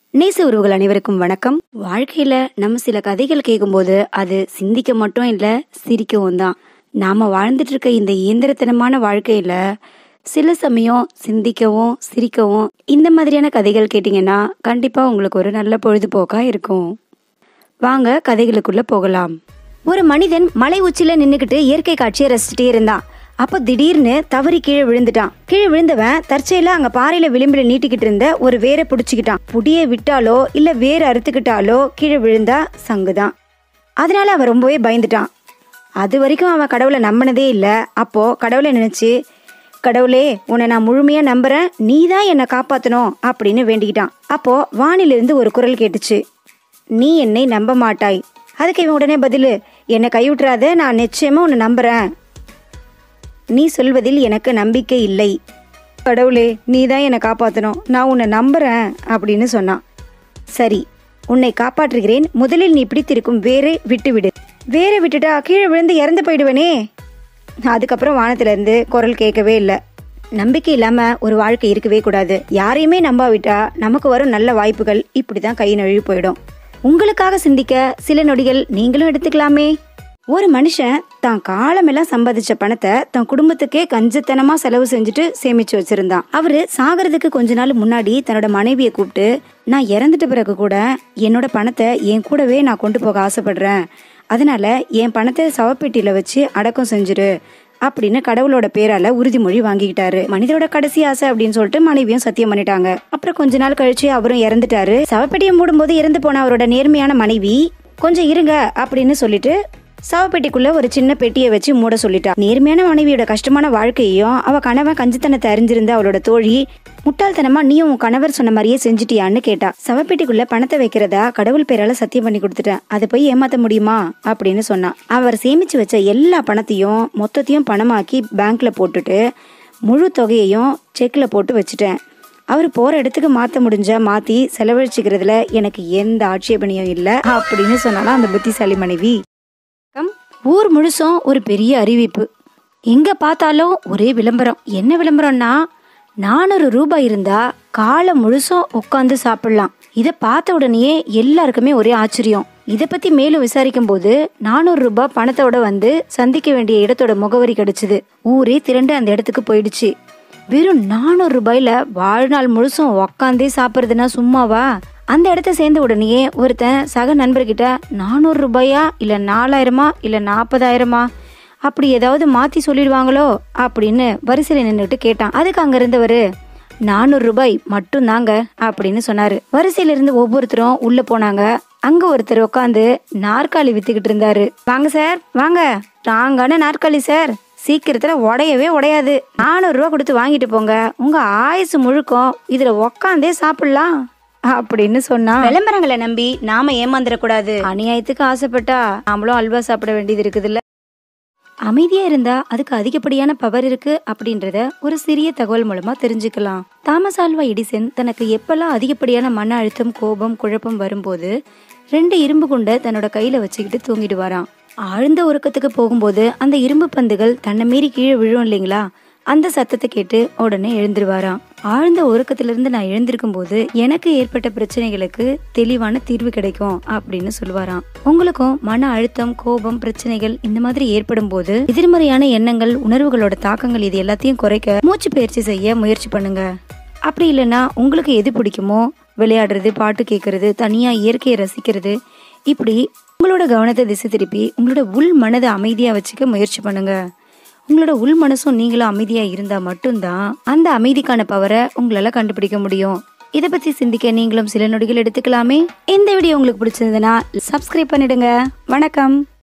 நேச உறவுகள் அனைவருக்கும் வணக்கம் வாழ்க்கையில நம்ம சில கதைகள் கேட்கும்போது அது சிந்திக்க மட்டும் இல்ல சிரிக்கவும் தான் நாம வாழ்ந்துட்டு இருக்க இந்த இயந்திரத்தனமான வாழ்க்கையில சில சமயம் சிந்திக்கவும் சிரிக்கவும் இந்த மாதிரியான கதைகள் கேட்டீங்கன்னா கண்டிப்பா உங்களுக்கு ஒரு நல்ல பொழுதுபோக்கா இருக்கும் வாங்க கதைகளுக்குள்ள போகலாம் ஒரு மனிதன் மலை உச்சில நின்னுக்கிட்டு இயற்கை காட்சியை ரசிச்சுட்டே இருந்தான் அப்ப திடீர்னு தவறி கீழே விழுந்துட்டான் கீழே விழுந்தவன் தற்செயலா அங்க பாறையில விளிம்பில நீட்டிக்கிட்டு இருந்த ஒரு வேரை புடிச்சுக்கிட்டான் புடிய விட்டாலோ இல்ல வேர் அறுத்துக்கிட்டாலோ கீழே விழுந்தா சங்குதான் அதனால அவன் ரொம்பவே பயந்துட்டான் அது வரைக்கும் அவன் கடவுளை நம்பினதே இல்ல அப்போ கடவுளை நினைச்சு கடவுளே உன்னை நான் முழுமையா நம்புறேன் நீ தான் என்னை காப்பாத்தணும் அப்படின்னு வேண்டிக்கிட்டான் அப்போ வானிலிருந்து ஒரு குரல் கேட்டுச்சு நீ என்னை நம்ப மாட்டாய் அதுக்கு இவன் உடனே பதிலு என்னை கைவிட்டுறாத நான் நிச்சயமா உன்னை நம்புறேன் நீ சொல்வதில் எனக்கு நம்பிக்கை இல்லை கடவுளே நீ தான் என்னை காப்பாத்தணும் நான் உன்னை நம்புறேன் அப்படின்னு சொன்னான் சரி உன்னை காப்பாற்றுகிறேன் முதலில் நீ பிடித்திருக்கும் வேரை விட்டுவிடு வேரை விட்டுட்டா கீழே விழுந்து இறந்து போயிடுவனே அதுக்கப்புறம் வானத்துல இருந்து குரல் கேட்கவே இல்லை நம்பிக்கை இல்லாம ஒரு வாழ்க்கை இருக்கவே கூடாது யாரையுமே நம்பாவிட்டா நமக்கு வரும் நல்ல வாய்ப்புகள் இப்படிதான் கை நழுவி போயிடும் உங்களுக்காக சிந்திக்க சில நொடிகள் நீங்களும் எடுத்துக்கலாமே ஒரு மனுஷன் தான் காலமெல்லாம் சம்பாதிச்ச பணத்தை தன் குடும்பத்துக்கே கஞ்சத்தனமா செலவு செஞ்சுட்டு சேமிச்சு வச்சிருந்தான் அவரு சாகிறதுக்கு கொஞ்ச நாள் முன்னாடி தன்னோட மனைவியை கூப்பிட்டு நான் இறந்துட்ட பிறகு கூட என்னோட பணத்தை என் கூடவே நான் கொண்டு போக ஆசைப்படுறேன் அதனால என் பணத்தை சவப்பெட்டியில வச்சு அடக்கம் செஞ்சிரு அப்படின்னு கடவுளோட பேரால உறுதிமொழி வாங்கிக்கிட்டாரு மனிதரோட கடைசி ஆசை அப்படின்னு சொல்லிட்டு மனைவியும் சத்தியம் பண்ணிட்டாங்க அப்புறம் கொஞ்ச நாள் கழிச்சு அவரும் இறந்துட்டாரு சவப்பெட்டியை மூடும்போது இறந்து போன அவரோட நேர்மையான மனைவி கொஞ்சம் இருங்க அப்படின்னு சொல்லிட்டு சவப்பெட்டிக்குள்ள ஒரு சின்ன பெட்டியை வச்சு மூட சொல்லிட்டா நேர்மையான மனைவியோட கஷ்டமான வாழ்க்கையையும் அவ கணவன் கஞ்சித்தனத்தை அறிஞ்சிருந்த அவளோட தோழி முட்டாள்தனமா நீயும் உன் கணவர் சொன்ன மாதிரியே செஞ்சுட்டியான்னு கேட்டா சவப்பெட்டிக்குள்ள பணத்தை வைக்கிறதா கடவுள் பேரால சத்தியம் பண்ணி கொடுத்துட்டேன் அதை போய் ஏமாத்த முடியுமா அப்படின்னு சொன்னா அவர் சேமிச்சு வச்ச எல்லா பணத்தையும் மொத்தத்தையும் பணமாக்கி பேங்க்ல போட்டுட்டு முழு தொகையையும் செக்ல போட்டு வச்சுட்டேன் அவர் போற இடத்துக்கு மாத்த முடிஞ்சா மாத்தி செலவழிச்சுக்கிறதுல எனக்கு எந்த ஆட்சேபனையும் இல்லை அப்படின்னு சொன்னாலும் அந்த புத்திசாலி மனைவி வணக்கம். ஊர் முழுசும் ஒரு பெரிய அறிவிப்பு எங்க பார்த்தாலும் ஒரே விளம்பரம் என்ன விளம்பரம்னா நானூறு ரூபாய் இருந்தா காலம் முழுசும் உட்காந்து சாப்பிடலாம் இத பார்த்த உடனேயே எல்லாருக்குமே ஒரே ஆச்சரியம் இத பத்தி மேலும் விசாரிக்கும் போது நானூறு ரூபாய் பணத்தோட வந்து சந்திக்க வேண்டிய இடத்தோட முகவரி கிடைச்சது ஊரே திரண்டு அந்த இடத்துக்கு போயிடுச்சு வெறும் நானூறு ரூபாயில வாழ்நாள் முழுசும் உக்காந்தே சாப்பிடுறதுனா சும்மாவா அந்த இடத்த சேர்ந்த உடனேயே ஒருத்தன் சக நண்பர்கிட்ட நானூறு ரூபாயா இல்ல நாலாயிரமா இல்ல நாற்பதாயிரமா அப்படி ஏதாவது மாத்தி சொல்லிடுவாங்களோ அப்படின்னு வரிசையில நின்றுட்டு கேட்டான் அதுக்கு அங்க இருந்தவரு நானூறு ரூபாய் மட்டும் தாங்க அப்படின்னு சொன்னாரு வரிசையில இருந்து ஒவ்வொருத்தரும் உள்ள போனாங்க அங்க ஒருத்தர் உட்காந்து நாற்காலி வித்துக்கிட்டு இருந்தாரு வாங்க சார் வாங்க ஸ்ட்ராங்கான நாற்காலி சார் சீக்கிரத்துல உடையவே உடையாது நானூறு ரூபா கொடுத்து வாங்கிட்டு போங்க உங்க ஆயுசு முழுக்கும் இதுல உக்காந்தே சாப்பிடலாம் அப்படின்னு சொன்னா விளம்பரங்களை நம்பி நாம ஏமாந்துடக்கூடாது அநியாயத்துக்கு ஆசைப்பட்டா நாமளும் அல்வா சாப்பிட வேண்டியது இருக்குதுல்ல அமைதியா இருந்தா அதுக்கு அதிகப்படியான பவர் இருக்கு அப்படின்றத ஒரு சிறிய தகவல் மூலமா தெரிஞ்சுக்கலாம் தாமஸ் ஆல்வா எடிசன் தனக்கு எப்பெல்லாம் அதிகப்படியான மன அழுத்தம் கோபம் குழப்பம் வரும்போது ரெண்டு இரும்பு குண்டை தன்னோட கையில வச்சுக்கிட்டு தூங்கிடுவாராம் ஆழ்ந்த உறக்கத்துக்கு போகும்போது அந்த இரும்பு பந்துகள் தன்னை மீறி கீழே விழும் இல்லைங்களா அந்த சத்தத்தை கேட்டு உடனே எழுந்துருவாராம் ஆழ்ந்த உறக்கத்திலிருந்து நான் எழுந்திருக்கும் போது எனக்கு ஏற்பட்ட பிரச்சனைகளுக்கு தெளிவான தீர்வு கிடைக்கும் அப்படின்னு சொல்லுவாராம் உங்களுக்கும் மன அழுத்தம் கோபம் பிரச்சனைகள் இந்த மாதிரி ஏற்படும் போது எதிர்மறையான எண்ணங்கள் உணர்வுகளோட தாக்கங்கள் இது எல்லாத்தையும் குறைக்க மூச்சு பயிற்சி செய்ய முயற்சி பண்ணுங்க அப்படி இல்லைன்னா உங்களுக்கு எது பிடிக்குமோ விளையாடுறது பாட்டு கேட்கறது தனியா இயற்கையை ரசிக்கிறது இப்படி உங்களோட கவனத்தை திசை திருப்பி உங்களோட உள் மனதை அமைதியா வச்சுக்க முயற்சி பண்ணுங்க உங்களோட உள் மனசும் நீங்களும் அமைதியா இருந்தா மட்டும்தான் அந்த அமைதிக்கான பவரை உங்களால கண்டுபிடிக்க முடியும் இத பத்தி சிந்திக்க நீங்களும் சில நொடிகள் எடுத்துக்கலாமே இந்த வீடியோ உங்களுக்கு பிடிச்சிருந்ததுன்னா சப்ஸ்கிரைப் பண்ணிடுங்க வணக்கம்